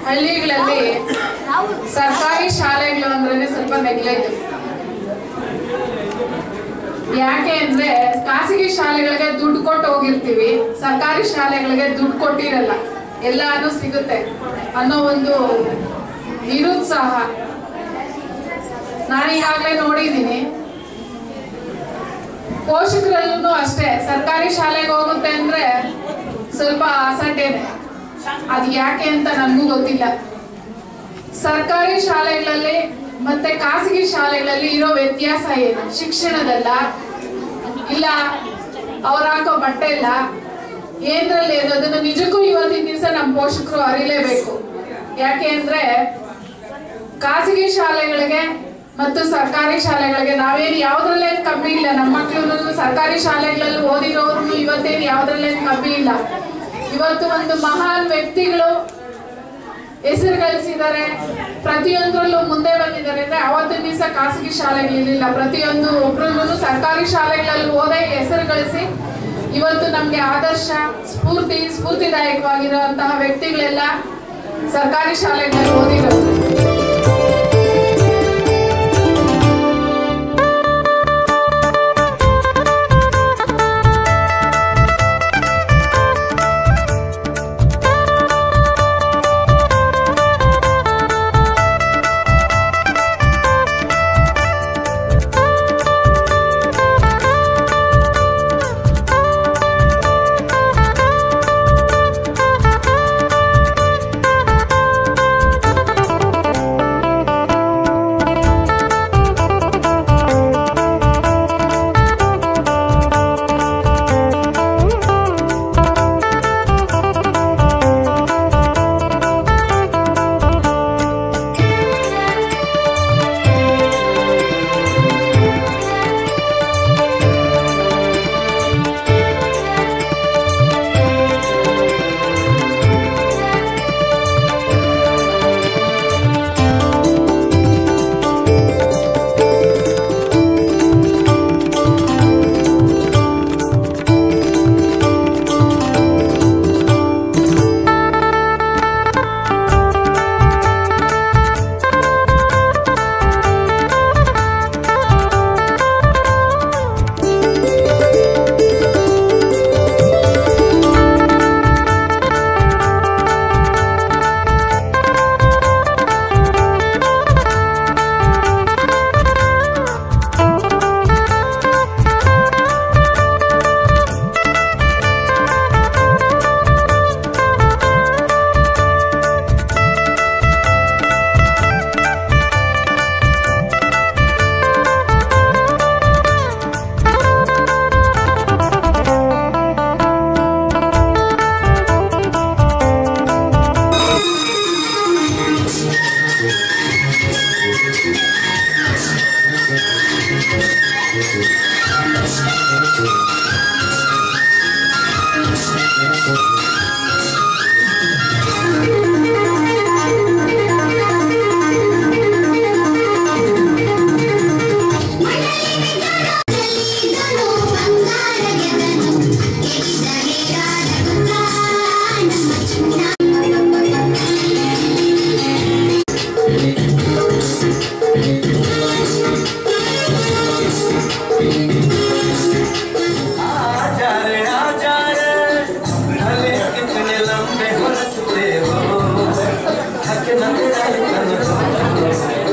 ಹಳ್ಳಿಗಳಲ್ಲಿ ಸರ್ಕಾರಿ ಶಾಲೆಗಳು ಅಂದ್ರೆ ಸ್ವಲ್ಪ ನೆಗ್ಲೆಕ್ಟ್ ಯಾಕೆ ಅಂದ್ರೆ ಖಾಸಗಿ ಶಾಲೆಗಳಿಗೆ ದುಡ್ಡು ಕೊಟ್ಟು ಹೋಗಿರ್ತೀವಿ ಸರ್ಕಾರಿ ಶಾಲೆಗಳಿಗೆ ದುಡ್ಡು ಕೊಟ್ಟಿರಲ್ಲ ಎಲ್ಲಾನು ಸಿಗುತ್ತೆ ಅನ್ನೋ ಒಂದು ನಿರುತ್ಸಾಹ ನಾನೀಗಾಗಲೇ ನೋಡಿದ್ದೀನಿ ಪೋಷಕರಲ್ಲೂ ಅಷ್ಟೇ ಸರ್ಕಾರಿ ಶಾಲೆಗೆ ಹೋಗುತ್ತೆ ಅಂದ್ರೆ ಸ್ವಲ್ಪ ಅಸಡ್ಡೆನೆ ಅದು ಯಾಕೆ ಅಂತ ನನಗೂ ಗೊತ್ತಿಲ್ಲ ಸರ್ಕಾರಿ ಶಾಲೆಗಳಲ್ಲಿ ಮತ್ತೆ ಖಾಸಗಿ ಶಾಲೆಗಳಲ್ಲಿ ಇರೋ ವ್ಯತ್ಯಾಸ ಏನು ಶಿಕ್ಷಣದಲ್ಲ ಇಲ್ಲ ಅವ್ರ ಹಾಕೋ ಬಟ್ಟೆ ಇಲ್ಲ ಏನ್ರಲ್ಲಿ ಏನು ಅದನ್ನ ನಿಜಕ್ಕೂ ಇವತ್ತಿನ ದಿವಸ ನಮ್ಮ ಪೋಷಕರು ಅರಿಲೇಬೇಕು ಯಾಕೆ ಅಂದ್ರೆ ಖಾಸಗಿ ಶಾಲೆಗಳಿಗೆ ಮತ್ತು ಸರ್ಕಾರಿ ಶಾಲೆಗಳಿಗೆ ನಾವೇನು ಯಾವ್ದ್ರಲ್ಲೇನು ಕಮ್ಮಿ ಇಲ್ಲ ನಮ್ಮ ಮಕ್ಳು ಸರ್ಕಾರಿ ಶಾಲೆಗಳಲ್ಲಿ ಓದಿರೋರು ಇವತ್ತೇನು ಯಾವ್ದ್ರಲ್ಲೇನು ಕಮ್ಮಿ ಇಲ್ಲ ಇವತ್ತು ಒಂದು ಮಹಾನ್ ವ್ಯಕ್ತಿಗಳು ಹೆಸರು ಗಳಿಸಿದ್ದಾರೆ ಪ್ರತಿಯೊಂದರಲ್ಲೂ ಮುಂದೆ ಬಂದಿದ್ದಾರೆ ಅಂದ್ರೆ ಅವತ್ತಿನ ದಿವಸ ಖಾಸಗಿ ಶಾಲೆಗಳಿರಲಿಲ್ಲ ಪ್ರತಿಯೊಂದು ಒಬ್ರು ಸರ್ಕಾರಿ ಶಾಲೆಗಳಲ್ಲಿ ಓದೇ ಹೆಸರು ಗಳಿಸಿ ಇವತ್ತು ನಮ್ಗೆ ಆದರ್ಶ ಸ್ಫೂರ್ತಿ ಸ್ಫೂರ್ತಿದಾಯಕವಾಗಿರುವಂತಹ ವ್ಯಕ್ತಿಗಳೆಲ್ಲ ಸರ್ಕಾರಿ ಶಾಲೆಗಳಲ್ಲಿ ಓದಿರೋದು आजा रे आजा रे भले कितने लंबे हंसते हो थक न तेरा इतना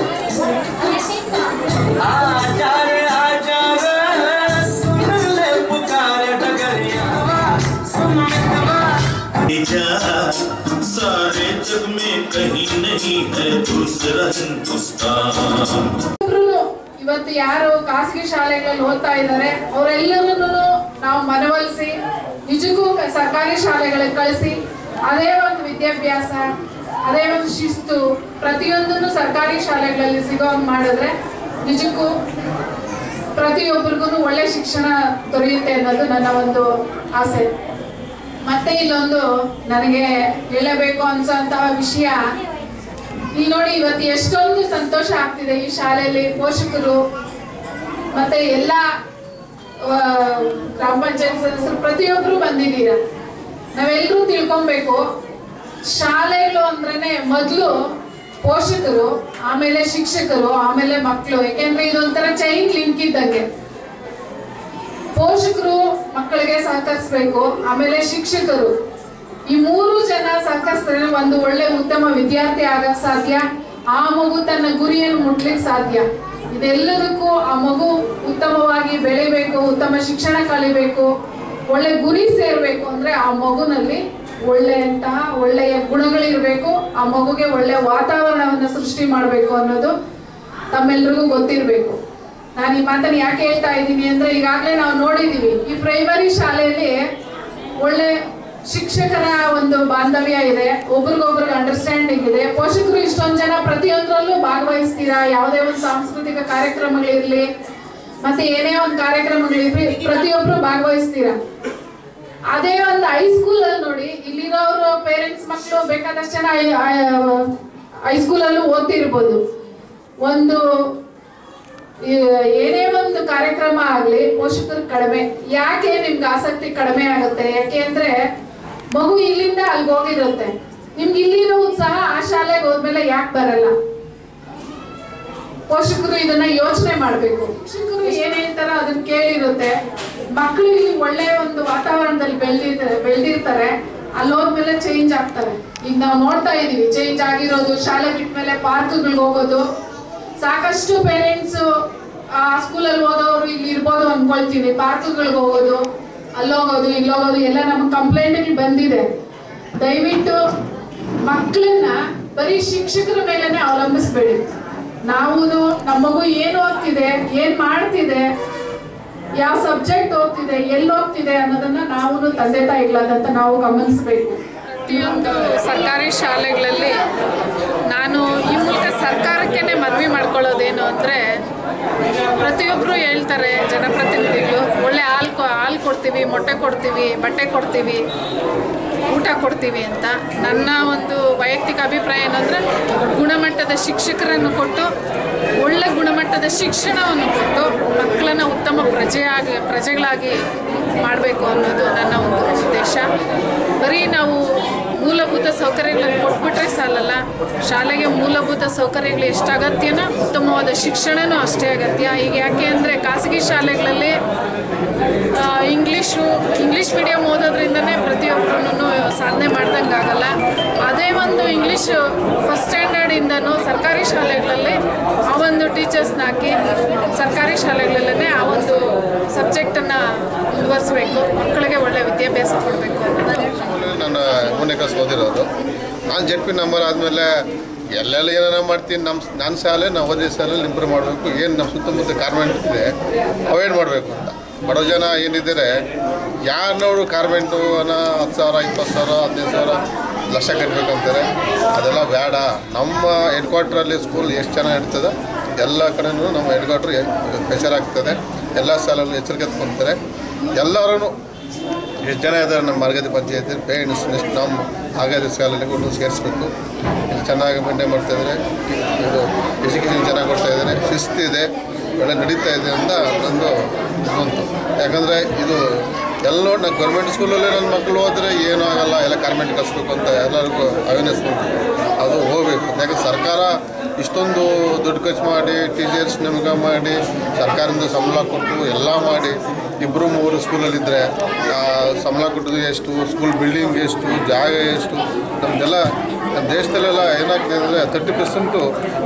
आजा रे आजा रे सुन ले पुकार डगरिया सुन मितवा निज सारे जग में कहीं नहीं है दूसरा हिंदुस्तान ಒಬ್ರು ಇವತ್ತು ಯಾರು ಖಾಸಗಿ ಶಾಲೆಗಳಲ್ಲಿ ಓದ್ತಾ ಇದ್ದಾರೆ ಅವರೆಲ್ಲರನ್ನು ನಾವು ಮನವೊಲಿಸಿ ನಿಜಕ್ಕೂ ಕ- ಸರ್ಕಾರಿ ಶಾಲೆಗಳಿಗೆ ಕಳಿಸಿ ಅದೇ ಒಂದು ವಿದ್ಯಾಭ್ಯಾಸ ಅದೇ ಒಂದು ಶಿಸ್ತು ಪ್ರತಿಯೊಂದನ್ನು ಸರ್ಕಾರಿ ಶಾಲೆಗಳಲ್ಲಿ ಸಿಗೋ ಹಂಗ್ ಮಾಡಿದ್ರೆ ನಿಜಕ್ಕೂ ಪ್ರತಿಯೊಬ್ಬರಿಗೂ ಒಳ್ಳೆ ಶಿಕ್ಷಣ ದೊರೆಯುತ್ತೆ ಅನ್ನೋದು ನನ್ನ ಒಂದು ಆಸೆ ಮತ್ತೆ ಇಲ್ಲೊಂದು ನನಗೆ ಹೇಳಬೇಕು ಅನ್ಸೋಂತಹ ವಿಷಯ ಇಲ್ಲಿ ನೋಡಿ ಇವತ್ತು ಎಷ್ಟೊಂದು ಸಂತೋಷ ಆಗ್ತಿದೆ ಈ ಶಾಲೆಯಲ್ಲಿ ಪೋಷಕರು ಮತ್ತೆ ಎಲ್ಲ ಆ, ಗ್ರಾಮ ಪಂಚಾಯತ್ ಸದಸ್ಯರು ಪ್ರತಿಯೊಬ್ಬರು ಬಂದಿದ್ದೀರ ನಾವೆಲ್ಲರೂ ತಿಳ್ಕೊಬೇಕು ಶಾಲೆಗಳು ಅಂದ್ರೇನೆ ಮೊದಲು ಪೋಷಕರು ಆಮೇಲೆ ಶಿಕ್ಷಕರು ಆಮೇಲೆ ಮಕ್ಕಳು ಯಾಕೆಂದ್ರೆ ಇದೊಂಥರ ಚೈನ್ ಲಿಂಕ್ ಇದ್ದಂಗೆ ಪೋಷಕರು ಮಕ್ಕಳಿಗೆ ಸಹಕರಿಸ್ಬೇಕು ಆಮೇಲೆ ಶಿಕ್ಷಕರು ಈ ಮೂರು ಜನ ಸಹಕರಿಸಿದ್ರೆ ಒಂದು ಒಳ್ಳೆ ಉತ್ತಮ ವಿದ್ಯಾರ್ಥಿ ಆಗಕ್ ಸಾಧ್ಯ ಆ ಮಗು ತನ್ನ ಗುರಿಯನ್ನು ಮುಟ್ಲಿಕ್ಕೆ ಸಾಧ್ಯ ಇದೆಲ್ಲದಕ್ಕೂ ಆ ಮಗು ಉತ್ತಮವಾಗಿ ಬೆಳಿಬೇಕು ಉತ್ತಮ ಶಿಕ್ಷಣ ಕಲಿಬೇಕು ಒಳ್ಳೆ ಗುರಿ ಸೇರ್ಬೇಕು ಅಂದ್ರೆ ಆ ಮಗುನಲ್ಲಿ ಒಳ್ಳೆಯಂತಹ ಒಳ್ಳೆಯ ಗುಣಗಳಿರ್ಬೇಕು ಆ ಮಗುಗೆ ಒಳ್ಳೆ ವಾತಾವರಣವನ್ನು ಸೃಷ್ಟಿ ಮಾಡಬೇಕು ಅನ್ನೋದು ತಮ್ಮೆಲ್ರಿಗೂ ಗೊತ್ತಿರಬೇಕು ನಾನು ಈ ಮಾತನ್ನು ಯಾಕೆ ಹೇಳ್ತಾ ಇದ್ದೀನಿ ಅಂದ್ರೆ ಈಗಾಗಲೇ ನಾವು ನೋಡಿದೀವಿ ಈ ಪ್ರೈಮರಿ ಶಾಲೆಯಲ್ಲಿ ಒಳ್ಳೆ ಶಿಕ್ಷಕರ ಒಂದು ಬಾಂಧವ್ಯ ಇದೆ ಒಬ್ರಿಗೊಬ್ರಿಗೆ ಅಂಡರ್ಸ್ಟ್ಯಾಂಡಿಂಗ್ ಇದೆ ಪೋಷಕರು ಇಷ್ಟೊಂದು ಜನ ಪ್ರತಿಯೊಂದರಲ್ಲೂ ಭಾಗವಹಿಸ್ತೀರಾ ಯಾವುದೇ ಒಂದು ಸಾಂಸ್ಕೃತಿಕ ಕಾರ್ಯಕ್ರಮಗಳಿರ್ಲಿ ಮತ್ತೆ ಏನೇ ಒಂದು ಕಾರ್ಯಕ್ರಮಗಳಿರ್ಲಿ ಪ್ರತಿಯೊಬ್ರು ಭಾಗವಹಿಸ್ತೀರಾ ಅದೇ ಒಂದು ಹೈಸ್ಕೂಲ್ ಅಲ್ಲಿ ನೋಡಿ ಇಲ್ಲಿರೋರು ಪೇರೆಂಟ್ಸ್ ಮಕ್ಕಳು ಬೇಕಾದಷ್ಟು ಜನ ಹೈಸ್ಕೂಲ್ ಅಲ್ಲೂ ಓದ್ತಿರ್ಬೋದು ಒಂದು ಈ ಏನೇ ಒಂದು ಕಾರ್ಯಕ್ರಮ ಆಗ್ಲಿ ಪೋಷಕರು ಕಡಿಮೆ ಯಾಕೆ ನಿಮ್ಗೆ ಆಸಕ್ತಿ ಕಡಿಮೆ ಆಗುತ್ತೆ ಯಾಕೆ ಅಂದ್ರೆ ಮಗು ಇಲ್ಲಿಂದ ಅಲ್ಲಿಗೆ ಹೋಗಿರುತ್ತೆ ನಿಮ್ಗೆ ಇಲ್ಲಿರೋ ಉತ್ಸಾಹ ಆ ಶಾಲೆಗೆ ಹೋದ್ಮೇಲೆ ಯಾಕೆ ಬರಲ್ಲ ಪೋಷಕರು ಇದನ್ನ ಯೋಚನೆ ಮಾಡ್ಬೇಕು ಶಿಕ್ಷಕರು ಏನ್ ಹೇಳ್ತಾರೋ ಅದನ್ನ ಕೇಳಿರುತ್ತೆ ಮಕ್ಕಳು ಇಲ್ಲಿ ಒಳ್ಳೆ ಒಂದು ವಾತಾವರಣದಲ್ಲಿ ಬೆಳೆದಿರ್ತಾರೆ ಬೆಳೆದಿರ್ತಾರೆ ಅಲ್ಲಿ ಹೋದ್ಮೇಲೆ ಚೇಂಜ್ ಆಗ್ತಾರೆ ಈಗ ನಾವು ನೋಡ್ತಾ ಇದೀವಿ ಚೇಂಜ್ ಆಗಿರೋದು ಶಾಲೆ ಬಿಟ್ಮೇಲೆ ಪಾರ್ಕ್ಗಳಿಗೆ ಹೋಗೋದು ಸಾಕಷ್ಟು ಪೇರೆಂಟ್ಸ್ ಆ ಸ್ಕೂಲಲ್ಲಿ ಓದೋರು ಇಲ್ಲಿ ಇರ್ಬೋದು ಅನ್ಕೊಳ್ತೀವಿ ಪಾರ್ಕ್ಗಳಿಗೆ ಹೋಗೋದು ಅಲ್ಲೋಗೋದು ಇಲ್ಲೋಗೋದು ಎಲ್ಲ ನಮ್ಗೆ ಕಂಪ್ಲೇಂಟ್ಗಳು ಬಂದಿದೆ ದಯವಿಟ್ಟು ಮಕ್ಕಳನ್ನ ಬರೀ ಶಿಕ್ಷಕರ ಮೇಲೆನೆ ಅವಲಂಬಿಸ್ಬೇಡಿ ನಾವು ನಮ್ಮ ಮಗು ಏನು ಓದ್ತಿದೆ ಏನ್ ಮಾಡ್ತಿದೆ ಯಾವ ಸಬ್ಜೆಕ್ಟ್ ಹೋಗ್ತಿದೆ ಎಲ್ಲಿ ಹೋಗ್ತಿದೆ ಅನ್ನೋದನ್ನ ನಾವು ತಂದೆ ತಾಯಿಗಳಾದಂತ ನಾವು ಗಮನಿಸಬೇಕು ಪ್ರತಿಯೊಂದು ಸರ್ಕಾರಿ ಶಾಲೆಗಳಲ್ಲಿ ನಾನು ಈ ಮೂಲಕ ಸರ್ಕಾರಕ್ಕೇನೆ ಮನವಿ ಮಾಡ್ಕೊಳ್ಳೋದೇನು ಅಂದರೆ ಪ್ರತಿಯೊಬ್ಬರು ಹೇಳ್ತಾರೆ ಜನಪ್ರತಿನಿಧಿಗಳು ಒಳ್ಳೆ ಹಾಲು ಕೊ ಹಾಲು ಕೊಡ್ತೀವಿ ಮೊಟ್ಟೆ ಕೊಡ್ತೀವಿ ಬಟ್ಟೆ ಕೊಡ್ತೀವಿ ಊಟ ಕೊಡ್ತೀವಿ ಅಂತ ನನ್ನ ಒಂದು ವೈಯಕ್ತಿಕ ಅಭಿಪ್ರಾಯ ಏನಂದರೆ ಗುಣಮಟ್ಟದ ಶಿಕ್ಷಕರನ್ನು ಕೊಟ್ಟು ಒಳ್ಳೆ ಗುಣಮಟ್ಟದ ಶಿಕ್ಷಣವನ್ನು ಕೊಟ್ಟು ಮಕ್ಕಳನ್ನ ಉತ್ತಮ ಪ್ರಜೆಯಾಗಿ ಪ್ರಜೆಗಳಾಗಿ ಮಾಡಬೇಕು ಅನ್ನೋದು ನನ್ನ ಒಂದು ಉದ್ದೇಶ ಬರೀ ನಾವು ಮೂಲಭೂತ ಸೌಕರ್ಯಗಳನ್ನು ಕೊಟ್ಬಿಟ್ರೆ ಸಾಲಲ್ಲ ಶಾಲೆಗೆ ಮೂಲಭೂತ ಸೌಕರ್ಯಗಳು ಎಷ್ಟು ಅಗತ್ಯನೋ ಉತ್ತಮವಾದ ಶಿಕ್ಷಣನೂ ಅಷ್ಟೇ ಅಗತ್ಯ ಈಗ ಯಾಕೆ ಅಂದರೆ ಖಾಸಗಿ ಶಾಲೆಗಳಲ್ಲಿ ಆ, ಇಂಗ್ಲೀಷು ಇಂಗ್ಲೀಷ್ ಮೀಡಿಯಮ್ ಓದೋದ್ರಿಂದನೇ ಪ್ರತಿಯೊಬ್ಬರೂ ಸಾಧನೆ ಮಾಡ್ದಂಗೆ ಆಗಲ್ಲ ಅದೇ ಒಂದು ಇಂಗ್ಲೀಷ್ ಫಸ್ಟ್ ಸ್ಟ್ಯಾಂಡರ್ಡಿಂದನೂ ಸರ್ಕಾರಿ ಶಾಲೆಗಳಲ್ಲಿ ಆ ಒಂದು ಟೀಚರ್ಸ್ನ ಹಾಕಿ ಸರ್ಕಾರಿ ಶಾಲೆಗಳಲ್ಲೇ ಆ ಒಂದು ಸಬ್ಜೆಕ್ಟನ್ನು ಮುಂದುವರಿಸಬೇಕು ಮಕ್ಕಳಿಗೆ ಒಳ್ಳೆ ವಿದ್ಯಾಭ್ಯಾಸ ಕೊಡಬೇಕು ಅನ್ನೋದು ಸ್ಕೂಲಲ್ಲಿ ನಾನು ಮೂರನೇ ಕ್ಲಾಸ್ ಓದಿರೋದು ನಾನು ಜೆಡ್ ಪಿ ನಂಬರ್ ಆದಮೇಲೆ ಎಲ್ಲೆಲ್ಲ ಏನೇನೋ ಮಾಡ್ತೀನಿ ನಮ್ಮ ನನ್ನ ಶಾಲೆ ನಾವು ಓದಿದ ಶಾಲೆಯಲ್ಲಿ ಇಂಪ್ರೂವ್ ಮಾಡಬೇಕು ಏನು ನಮ್ಮ ಸುತ್ತಮುತ್ತ ಕಾರ್ಮೆಂಟ್ ಇದೆ ಅವಾಯ್ಡ್ ಮಾಡಬೇಕು ಅಂತ ಬಡವ ಜನ ಏನಿದ್ದಾರೆ ಯಾರು ನೋಡು ಕಾರ್ಮೆಂಟು ಅನ್ನೋ ಹತ್ತು ಸಾವಿರ ಇಪ್ಪತ್ತು ಸಾವಿರ ಹದಿನೈದು ಸಾವಿರ ಲಕ್ಷ ಕಟ್ಟಬೇಕಂತಾರೆ ಅದೆಲ್ಲ ಬೇಡ ನಮ್ಮ ಹೆಡ್ ಕ್ವಾರ್ಟ್ರಲ್ಲಿ ಸ್ಕೂಲ್ ಎಷ್ಟು ಚೆನ್ನಾಗಿ ಇರ್ತದೆ ಎಲ್ಲ ಕಡೆನೂ ನಮ್ಮ ಹೆಡ್ ಕ್ವಾರ್ಟ್ರ್ ಪ್ರೆಷರ್ ಆಗ್ತದೆ ಎಲ್ಲ ಶಾಲೆಯಲ್ಲಿ ಎಚ್ಚರಿಕೆ ಎತ್ಕೊಂತಾರೆ ಎಲ್ಲರೂ ಎಷ್ಟು ಜನ ಇದ್ದಾರೆ ನಮ್ಮ ಮಾರ್ಗದಿ ಪಂಚಾಯತಿ ಪೇರೆಂಟ್ಸ್ ನೆಕ್ಸ್ಟ್ ನಮ್ಮ ಆಗಾದಿ ಶಾಲೆಯಲ್ಲಿ ಕೊಟ್ಟು ಸೇರಿಸ್ಬೇಕು ಇಲ್ಲಿ ಚೆನ್ನಾಗಿ ಮೇಂಟೈನ್ ಮಾಡ್ತಾ ಇದ್ದಾರೆ ಇದು ಎಜುಕೇಷನ್ ಚೆನ್ನಾಗಿ ಕೊಡ್ತಾ ಇದ್ದಾರೆ ಶಿಸ್ತಿದೆ ಒಳ್ಳೆ ನಡೀತಾ ಇದೆ ಅಂತ ನಂದು ಬಂತು ಯಾಕಂದರೆ ಇದು ಎಲ್ಲ ನೋಡಿ ನಾನು ಗೌರ್ಮೆಂಟ್ ಸ್ಕೂಲಲ್ಲಿ ನನ್ನ ಮಕ್ಕಳು ಹೋದರೆ ಏನೂ ಆಗಲ್ಲ ಎಲ್ಲ ಕಾರ್ಮೆಂಟ್ ಕಲಿಸ್ಬೇಕು ಅಂತ ಎಲ್ಲರಿಗೂ ಅವೇರ್ನೆಸ್ ಬಂತು ಅದು ಹೋಗಬೇಕು ಯಾಕಂದ್ರೆ ಸರ್ಕಾರ ಇಷ್ಟೊಂದು ದುಡ್ಡು ಖರ್ಚು ಮಾಡಿ ಟೀಚರ್ಸ್ ನೇಮಕ ಮಾಡಿ ಸರ್ಕಾರದಿಂದ ಸಂಬಳ ಕೊಟ್ಟು ಎಲ್ಲ ಮಾಡಿ ಇಬ್ಬರು ಮೂರು ಸ್ಕೂಲಲ್ಲಿದ್ದರೆ ಸಂಬಳ ಕೊಟ್ಟದ್ದು ಎಷ್ಟು ಸ್ಕೂಲ್ ಬಿಲ್ಡಿಂಗ್ ಎಷ್ಟು ಜಾಗ ಎಷ್ಟು ನಮ್ಮದೆಲ್ಲ ನಮ್ಮ ದೇಶದಲ್ಲೆಲ್ಲ ಏನಾಗ್ತಿದೆ ಅಂದರೆ ತರ್ಟಿ ಪರ್ಸೆಂಟು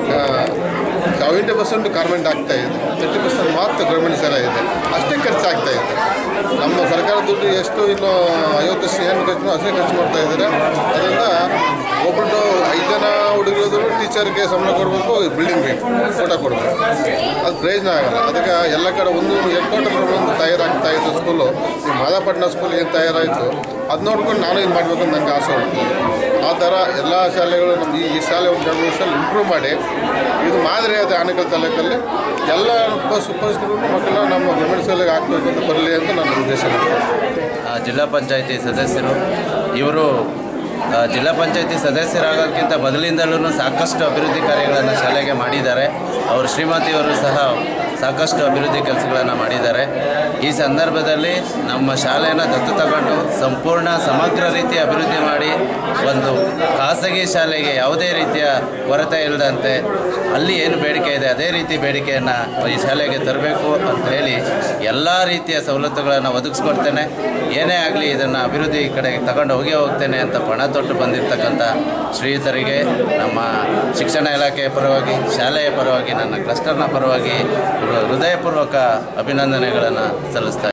ಸೆವೆಂಟಿ ಪರ್ಸೆಂಟ್ ಕಾರ್ಮೆಂಟ್ ಆಗ್ತಾ ಇದೆ ತರ್ಟಿ ಪರ್ಸೆಂಟ್ ಮಾತ್ರ ಗೌರ್ಮೆಂಟ್ ಶಾಲೆ ಇದೆ ಅಷ್ಟೇ ಖರ್ಚಾಗ್ತಾ ಇದೆ ನಮ್ಮ ಸರ್ಕಾರ ದುಡ್ಡು ಎಷ್ಟು ಇನ್ನು ಐವತ್ತು ವರ್ಷ ಏನು ಖರ್ಚು ಅಷ್ಟೇ ಖರ್ಚು ಮಾಡ್ತಾ ಇದ್ದಾರೆ ಅದರಿಂದ ಒಬ್ಬರು ಐದು ಜನ ಹುಡುಗರು ಟೀಚರ್ಗೆ ಸಂಬಳ ಕೊಡಬೇಕು ಬಿಲ್ಡಿಂಗ್ ಬೇಕು ಊಟ ಕೊಡಬೇಕು ಅದು ಪ್ರಯೋಜನ ಆಗಲ್ಲ ಅದಕ್ಕೆ ಎಲ್ಲ ಕಡೆ ಒಂದು ಹೆಡ್ಕ್ವಾರ್ಟರ್ ಒಂದು ತಯಾರಾಗ್ತಾ ಇತ್ತು ಸ್ಕೂಲು ಈ ಮಾದಾಪಟ್ಟಣ ಸ್ಕೂಲ್ ಏನು ತಯಾರಾಯಿತು ಅದು ನೋಡ್ಕೊಂಡು ನಾನು ಇದು ಮಾಡಬೇಕು ಅಂತ ನಂಗೆ ಆಸೆ ಹುಡ್ತದೆ ಆ ಥರ ಎಲ್ಲ ಶಾಲೆಗಳು ನಮ್ಮ ಈ ಈ ಶಾಲೆ ಒಂದು ಎರಡು ಮೂರು ಶಾಲೆ ಇಂಪ್ರೂವ್ ಮಾಡಿ ಇದು ಮಾದರಿ ಆದ ಆನೇಕಲ್ ತಾಲೂಕಲ್ಲಿ ಎಲ್ಲ ಉಪ ಉಪಸ್ಥಿತರು ಮಕ್ಕಳನ್ನ ನಮ್ಮ ಗೌರ್ಮೆಂಟ್ ಶಾಲೆಗೆ ಹಾಕಬೇಕು ಅಂತ ಬರಲಿ ಅಂತ ನನ್ನ ಉದ್ದೇಶ ಆ, ಜಿಲ್ಲಾ ಪಂಚಾಯಿತಿ ಸದಸ್ಯರು ಇವರು ಆ, ಜಿಲ್ಲಾ ಪಂಚಾಯಿತಿ ಸದಸ್ಯರಾಗೋಕ್ಕಿಂತ ಮೊದಲಿಂದಲೂ ಸಾಕಷ್ಟು ಅಭಿವೃದ್ಧಿ ಕಾರ್ಯಗಳನ್ನು ಶಾಲೆಗೆ ಮಾಡಿದ್ದಾರೆ ಅವರು ಶ್ರೀಮತಿಯವರು ಸಹ ಸಾಕಷ್ಟು ಅಭಿವೃದ್ಧಿ ಕೆಲಸಗಳನ್ನು ಮಾಡಿದ್ದಾರೆ ಈ ಸಂದರ್ಭದಲ್ಲಿ ನಮ್ಮ ಶಾಲೆಯನ್ನು ದತ್ತು ತಗೊಂಡು ಸಂಪೂರ್ಣ ಸಮಗ್ರ ರೀತಿ ಅಭಿವೃದ್ಧಿ ಮಾಡಿ ಒಂದು ಖಾಸಗಿ ಶಾಲೆಗೆ ಯಾವುದೇ ರೀತಿಯ ಕೊರತೆ ಇಲ್ಲದಂತೆ ಅಲ್ಲಿ ಏನು ಬೇಡಿಕೆ ಇದೆ ಅದೇ ರೀತಿ ಬೇಡಿಕೆಯನ್ನು ಈ ಶಾಲೆಗೆ ತರಬೇಕು ಅಂತ ಹೇಳಿ ಎಲ್ಲ ರೀತಿಯ ಸವಲತ್ತುಗಳನ್ನು ಒದಗಿಸ್ಕೊಡ್ತೇನೆ ಏನೇ ಆಗಲಿ ಇದನ್ನು ಅಭಿವೃದ್ಧಿ ಕಡೆಗೆ ತಗೊಂಡು ಹೋಗೇ ಹೋಗ್ತೇನೆ ಅಂತ ಪಣ ತೊಟ್ಟು ಬಂದಿರತಕ್ಕಂಥ ಶ್ರೀಯುತರಿಗೆ ನಮ್ಮ ಶಿಕ್ಷಣ ಇಲಾಖೆಯ ಪರವಾಗಿ ಶಾಲೆಯ ಪರವಾಗಿ ನನ್ನ ಕ್ಲಸ್ಟರ್ನ ಪರವಾಗಿ ಹೃ- ಹೃದಯಪೂರ್ವಕ ಅಭಿನಂದನೆಗಳನ್ನು ಸಲ್ಲಿಸ್ತಾ